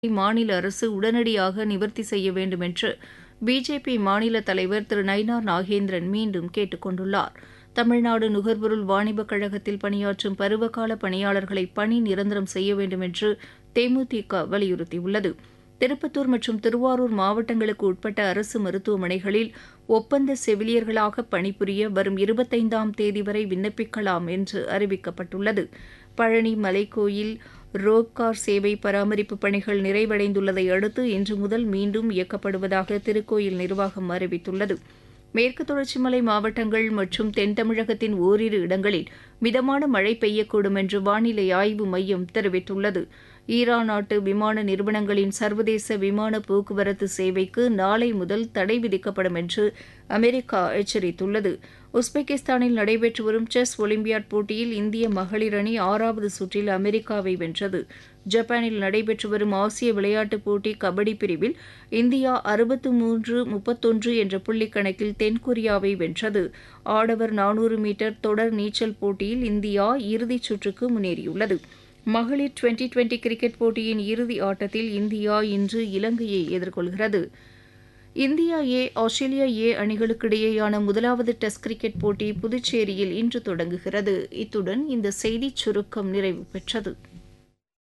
மாநில அரசு உடனடியாக நிவர்த்தி செய்ய வேண்டும் என்று பிஜேபி மாநில தலைவர் திரு நயினார் நாகேந்திரன் மீண்டும் கேட்டுக் கொண்டுள்ளார் தமிழ்நாடு நுகர்பொருள் வாணிபக் கழகத்தில் பணியாற்றும் பருவகால பணியாளர்களை பணி நிரந்தரம் செய்ய வேண்டும் என்று தேமுதிக வலியுறுத்தியுள்ளது திருப்பத்தூர் மற்றும் திருவாரூர் மாவட்டங்களுக்கு உட்பட்ட அரசு மருத்துவமனைகளில் ஒப்பந்த செவிலியர்களாக பணிபுரிய வரும் இருபத்தைந்தாம் தேதி வரை விண்ணப்பிக்கலாம் என்று அறிவிக்கப்பட்டுள்ளது பழனி மலைக்கோயில் ரோப்கார் சேவை பராமரிப்பு பணிகள் நிறைவடைந்துள்ளதை அடுத்து இன்று முதல் மீண்டும் இயக்கப்படுவதாக திருக்கோயில் நிர்வாகம் அறிவித்துள்ளது மேற்கு தொடர்ச்சி மலை மாவட்டங்கள் மற்றும் தென் தமிழகத்தின் ஓரிரு இடங்களில் மிதமான மழை பெய்யக்கூடும் என்று வானிலை ஆய்வு மையம் தெரிவித்துள்ளது ஈரான் நாட்டு விமான நிறுவனங்களின் சர்வதேச விமான போக்குவரத்து சேவைக்கு நாளை முதல் தடை விதிக்கப்படும் என்று அமெரிக்கா எச்சரித்துள்ளது உஸ்பெகிஸ்தானில் நடைபெற்று வரும் செஸ் ஒலிம்பியாட் போட்டியில் இந்திய மகளிர் அணி ஆறாவது சுற்றில் அமெரிக்காவை வென்றது ஜப்பானில் நடைபெற்று வரும் ஆசிய விளையாட்டுப் போட்டி கபடி பிரிவில் இந்தியா அறுபத்து மூன்று முப்பத்தொன்று என்ற புள்ளிக் கணக்கில் தென்கொரியாவை வென்றது ஆடவர் நானூறு மீட்டர் தொடர் நீச்சல் போட்டியில் இந்தியா இறுதிச் சுற்றுக்கு முன்னேறியுள்ளது மகளிர் டுவெண்டி டுவெண்டி கிரிக்கெட் போட்டியின் இறுதி ஆட்டத்தில் இந்தியா இன்று இலங்கையை எதிர்கொள்கிறது இந்தியா ஏ ஆஸ்திரேலியா ஏ அணிகளுக்கிடையேயான முதலாவது டெஸ்ட் கிரிக்கெட் போட்டி புதுச்சேரியில் இன்று தொடங்குகிறது இத்துடன் இந்த செய்திச் சுருக்கம் நிறைவு பெற்றது